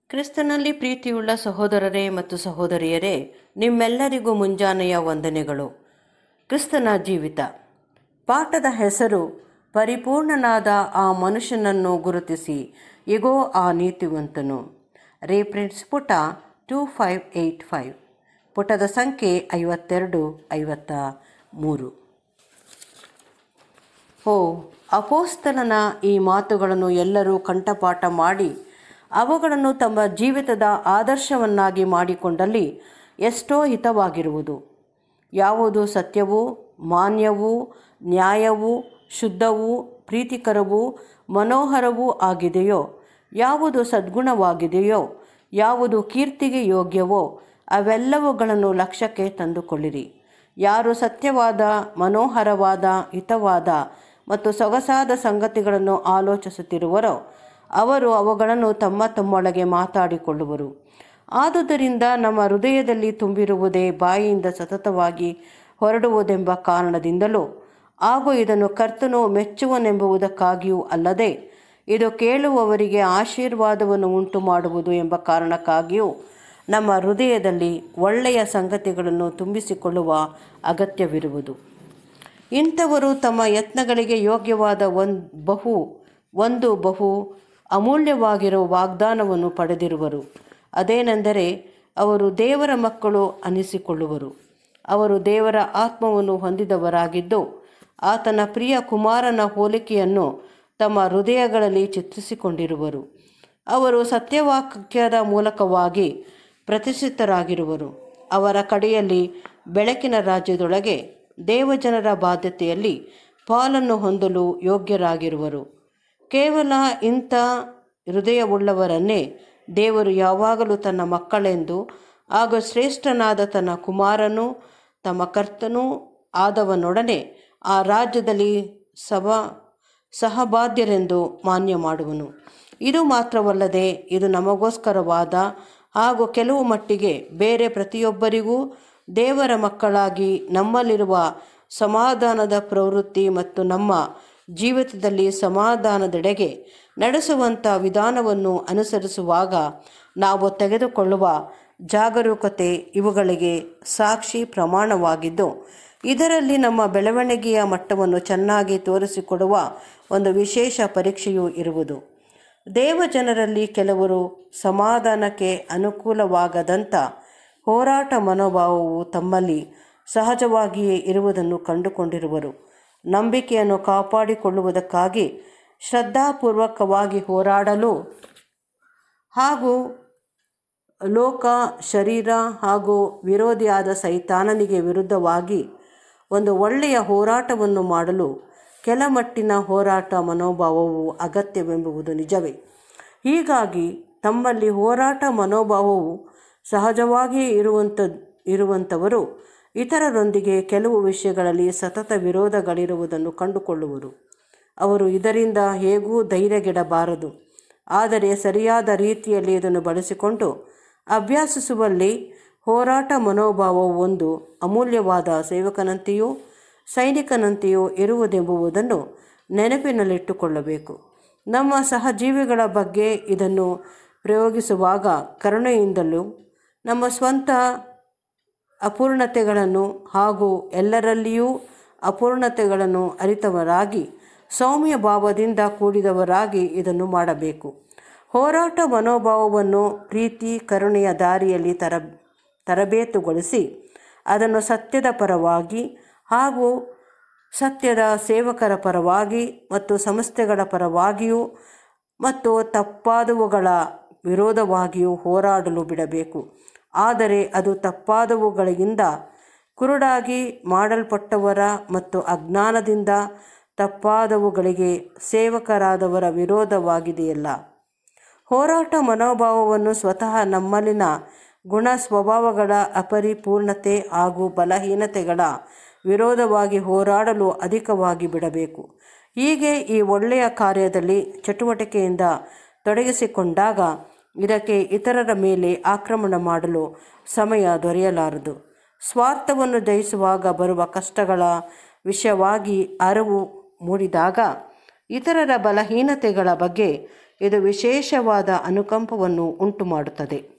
ಕ್ರಿಸ್ತನಲ್ಲಿ ಪ್ರೀತಿಯುಳ್ಳ ಸಹೋದರರೇ ಮತ್ತು ಸಹೋದರಿಯರೇ ನಿಮ್ಮೆಲ್ಲರಿಗೂ ಮುಂಜಾನೆಯ ವಂದನೆಗಳು ಕ್ರಿಸ್ತನ ಜೀವಿತ ಪಾಠದ ಹೆಸರು ಪರಿಪೂರ್ಣನಾದ ಆ ಮನುಷ್ಯನನ್ನು ಗುರುತಿಸಿ ಇಗೋ ಆ ನೀತಿವಂತನು ರೇಫ್ರೆನ್ಸ್ ಪುಟ ಟೂ ಫೈವ್ ಏಯ್ಟ್ ಫೈವ್ ಪುಟದ ಸಂಖ್ಯೆ ಐವತ್ತೆರಡು ಐವತ್ತ ಮೂರು ಓ ಅಪೋಸ್ತಲನ ಈ ಮಾತುಗಳನ್ನು ಎಲ್ಲರೂ ಕಂಠಪಾಠ ಮಾಡಿ ಅವುಗಳನ್ನು ತಮ್ಮ ಜೀವಿತದ ಆದರ್ಶವನ್ನಾಗಿ ಮಾಡಿಕೊಂಡಲ್ಲಿ ಎಷ್ಟೋ ಹಿತವಾಗಿರುವುದು ಯಾವುದು ಸತ್ಯವೂ ಮಾನ್ಯವೂ ನ್ಯಾಯವೂ ಶುದ್ಧವೂ ಪ್ರೀತಿಕರವೂ ಮನೋಹರವೂ ಆಗಿದೆಯೋ ಯಾವುದು ಸದ್ಗುಣವಾಗಿದೆಯೋ ಯಾವುದು ಕೀರ್ತಿಗೆ ಯೋಗ್ಯವೋ ಅವೆಲ್ಲವುಗಳನ್ನು ಲಕ್ಷ್ಯಕ್ಕೆ ತಂದುಕೊಳ್ಳಿರಿ ಯಾರು ಸತ್ಯವಾದ ಮನೋಹರವಾದ ಹಿತವಾದ ಮತ್ತು ಸೊಗಸಾದ ಸಂಗತಿಗಳನ್ನು ಆಲೋಚಿಸುತ್ತಿರುವರೋ ಅವರು ಅವುಗಳನ್ನು ತಮ್ಮ ತಮ್ಮೊಳಗೆ ಮಾತಾಡಿಕೊಳ್ಳುವರು ಆದುದರಿಂದ ನಮ್ಮ ಹೃದಯದಲ್ಲಿ ತುಂಬಿರುವುದೇ ಬಾಯಿಯಿಂದ ಸತತವಾಗಿ ಹೊರಡುವುದೆಂಬ ಕಾರಣದಿಂದಲೂ ಹಾಗೂ ಇದನ್ನು ಕರ್ತನು ಮೆಚ್ಚುವನೆಂಬುದಕ್ಕಾಗಿಯೂ ಅಲ್ಲದೆ ಇದು ಕೇಳುವವರಿಗೆ ಆಶೀರ್ವಾದವನ್ನು ಉಂಟು ಮಾಡುವುದು ಎಂಬ ಕಾರಣಕ್ಕಾಗಿಯೂ ನಮ್ಮ ಹೃದಯದಲ್ಲಿ ಒಳ್ಳೆಯ ಸಂಗತಿಗಳನ್ನು ತುಂಬಿಸಿಕೊಳ್ಳುವ ಅಗತ್ಯವಿರುವುದು ಇಂಥವರು ತಮ್ಮ ಯತ್ನಗಳಿಗೆ ಯೋಗ್ಯವಾದ ಒಂದು ಬಹು ಒಂದು ಬಹು ಅಮೂಲ್ಯವಾಗಿರುವ ವಾಗ್ದಾನವನ್ನು ಪಡೆದಿರುವರು ಅದೇನೆಂದರೆ ಅವರು ದೇವರ ಮಕ್ಕಳು ಅನಿಸಿಕೊಳ್ಳುವರು ಅವರು ದೇವರ ಆತ್ಮವನ್ನು ಹೊಂದಿದವರಾಗಿದ್ದು ಆತನ ಪ್ರಿಯ ಕುಮಾರನ ಹೋಲಿಕೆಯನ್ನು ತಮ್ಮ ಹೃದಯಗಳಲ್ಲಿ ಚಿತ್ರಿಸಿಕೊಂಡಿರುವರು ಅವರು ಸತ್ಯವಾಕ್ಯದ ಮೂಲಕವಾಗಿ ಪ್ರತಿಷ್ಠಿತರಾಗಿರುವರು ಅವರ ಕಡೆಯಲ್ಲಿ ಬೆಳಕಿನ ರಾಜ್ಯದೊಳಗೆ ದೇವಜನರ ಬಾಧ್ಯತೆಯಲ್ಲಿ ಪಾಲನ್ನು ಹೊಂದಲು ಯೋಗ್ಯರಾಗಿರುವರು ಕೇವಲ ಇಂಥ ಹೃದಯವುಳ್ಳವರನ್ನೇ ದೇವರು ಯಾವಾಗಲೂ ತನ್ನ ಮಕ್ಕಳೆಂದು ಹಾಗೂ ಶ್ರೇಷ್ಠನಾದ ತನ್ನ ಕುಮಾರನು ತಮ್ಮ ಕರ್ತನೂ ಆದವನೊಡನೆ ಆ ರಾಜ್ಯದಲ್ಲಿ ಸಭಾ ಸಹಬಾಧ್ಯರೆಂದು ಮಾನ್ಯ ಮಾಡುವನು ಇದು ಮಾತ್ರವಲ್ಲದೆ ಇದು ನಮಗೋಸ್ಕರವಾದ ಹಾಗೂ ಕೆಲವು ಮಟ್ಟಿಗೆ ಬೇರೆ ಪ್ರತಿಯೊಬ್ಬರಿಗೂ ದೇವರ ಮಕ್ಕಳಾಗಿ ನಮ್ಮಲ್ಲಿರುವ ಸಮಾಧಾನದ ಪ್ರವೃತ್ತಿ ಮತ್ತು ನಮ್ಮ ಜೀವಿತದಲ್ಲಿ ಸಮಾಧಾನದೆಡೆಗೆ ನಡೆಸುವಂಥ ವಿಧಾನವನ್ನು ಅನುಸರಿಸುವಾಗ ನಾವು ತೆಗೆದುಕೊಳ್ಳುವ ಜಾಗರೂಕತೆ ಇವುಗಳಿಗೆ ಸಾಕ್ಷಿ ಪ್ರಮಾಣವಾಗಿದ್ದು ಇದರಲ್ಲಿ ನಮ್ಮ ಬೆಳವಣಿಗೆಯ ಮಟ್ಟವನ್ನು ಚೆನ್ನಾಗಿ ತೋರಿಸಿಕೊಡುವ ಒಂದು ವಿಶೇಷ ಪರೀಕ್ಷೆಯೂ ಇರುವುದು ದೇವಜನರಲ್ಲಿ ಕೆಲವರು ಸಮಾಧಾನಕ್ಕೆ ಅನುಕೂಲವಾಗದಂಥ ಹೋರಾಟ ಮನೋಭಾವವು ತಮ್ಮಲ್ಲಿ ಸಹಜವಾಗಿಯೇ ಇರುವುದನ್ನು ಕಂಡುಕೊಂಡಿರುವರು ನಂಬಿಕೆಯನ್ನು ಕಾಪಾಡಿಕೊಳ್ಳುವುದಕ್ಕಾಗಿ ಶ್ರದ್ಧಾಪೂರ್ವಕವಾಗಿ ಹೋರಾಡಲು ಹಾಗೂ ಲೋಕ ಶರೀರ ಹಾಗೂ ವಿರೋಧಿಯಾದ ಸೈತಾನನಿಗೆ ವಿರುದ್ಧವಾಗಿ ಒಂದು ಒಳ್ಳೆಯ ಹೋರಾಟವನ್ನು ಮಾಡಲು ಕೆಲಮಟ್ಟಿನ ಹೋರಾಟ ಮನೋಭಾವವು ಅಗತ್ಯವೆಂಬುದು ನಿಜವೇ ಹೀಗಾಗಿ ತಮ್ಮಲ್ಲಿ ಹೋರಾಟ ಮನೋಭಾವವು ಸಹಜವಾಗಿಯೇ ಇರುವಂಥ ಇರುವಂಥವರು ಇತರರೊಂದಿಗೆ ಕೆಲವು ವಿಷಯಗಳಲ್ಲಿ ಸತತ ವಿರೋಧಗಳಿರುವುದನ್ನು ಕಂಡುಕೊಳ್ಳುವರು ಅವರು ಇದರಿಂದ ಹೇಗೂ ಧೈರ್ಯಗೆಡಬಾರದು ಆದರೆ ಸರಿಯಾದ ರೀತಿಯಲ್ಲಿ ಇದನ್ನು ಬಳಸಿಕೊಂಡು ಅಭ್ಯಾಸಿಸುವಲ್ಲಿ ಹೋರಾಟ ಮನೋಭಾವವು ಒಂದು ಅಮೂಲ್ಯವಾದ ಸೇವಕನಂತೆಯೂ ಸೈನಿಕನಂತೆಯೂ ಇರುವುದೆಂಬುದನ್ನು ನೆನಪಿನಲ್ಲಿಟ್ಟುಕೊಳ್ಳಬೇಕು ನಮ್ಮ ಸಹಜೀವಿಗಳ ಬಗ್ಗೆ ಇದನ್ನು ಪ್ರಯೋಗಿಸುವಾಗ ಕರುಣೆಯಿಂದಲೂ ನಮ್ಮ ಸ್ವಂತ ಅಪೂರ್ಣತೆಗಳನ್ನು ಹಾಗೂ ಎಲ್ಲರಲ್ಲಿಯೂ ಅಪೂರ್ಣತೆಗಳನ್ನು ಅರಿತವರಾಗಿ ಸೌಮ್ಯ ಭಾವದಿಂದ ಕೂಡಿದವರಾಗಿ ಇದನ್ನು ಮಾಡಬೇಕು ಹೋರಾಟ ಮನೋಭಾವವನ್ನು ಪ್ರೀತಿ ಕರುಣೆಯ ದಾರಿಯಲ್ಲಿ ತರ ತರಬೇತುಗೊಳಿಸಿ ಅದನ್ನು ಸತ್ಯದ ಪರವಾಗಿ ಹಾಗೂ ಸತ್ಯದ ಸೇವಕರ ಪರವಾಗಿ ಮತ್ತು ಸಂಸ್ಥೆಗಳ ಪರವಾಗಿಯೂ ಮತ್ತು ತಪ್ಪಾದವುಗಳ ವಿರೋಧವಾಗಿಯೂ ಹೋರಾಡಲು ಬಿಡಬೇಕು ಆದರೆ ಅದು ತಪ್ಪಾದವುಗಳಿಂದ ಕುರುಡಾಗಿ ಮಾಡಲ್ಪಟ್ಟವರ ಮತ್ತು ಅಜ್ಞಾನದಿಂದ ತಪ್ಪಾದವುಗಳಿಗೆ ಸೇವಕರಾದವರ ವಿರೋಧವಾಗಿದೆಯಲ್ಲ ಹೋರಾಟ ಮನೋಭಾವವನ್ನು ಸ್ವತಃ ನಮ್ಮಲ್ಲಿನ ಗುಣ ಸ್ವಭಾವಗಳ ಅಪರಿಪೂರ್ಣತೆ ಹಾಗೂ ಬಲಹೀನತೆಗಳ ವಿರೋಧವಾಗಿ ಹೋರಾಡಲು ಅಧಿಕವಾಗಿ ಬಿಡಬೇಕು ಹೀಗೆ ಈ ಒಳ್ಳೆಯ ಕಾರ್ಯದಲ್ಲಿ ಚಟುವಟಿಕೆಯಿಂದ ತೊಡಗಿಸಿಕೊಂಡಾಗ ಇದಕ್ಕೆ ಇತರರ ಮೇಲೆ ಆಕ್ರಮಣ ಮಾಡಲು ಸಮಯ ದೊರೆಯಲಾರದು ಸ್ವಾರ್ಥವನ್ನು ಜಯಿಸುವಾಗ ಬರುವ ಕಷ್ಟಗಳ ವಿಷಯವಾಗಿ ಅರಿವು ಮೂಡಿದಾಗ ಇತರರ ಬಲಹೀನತೆಗಳ ಬಗ್ಗೆ ಇದು ವಿಶೇಷವಾದ ಅನುಕಂಪವನ್ನು ಉಂಟುಮಾಡುತ್ತದೆ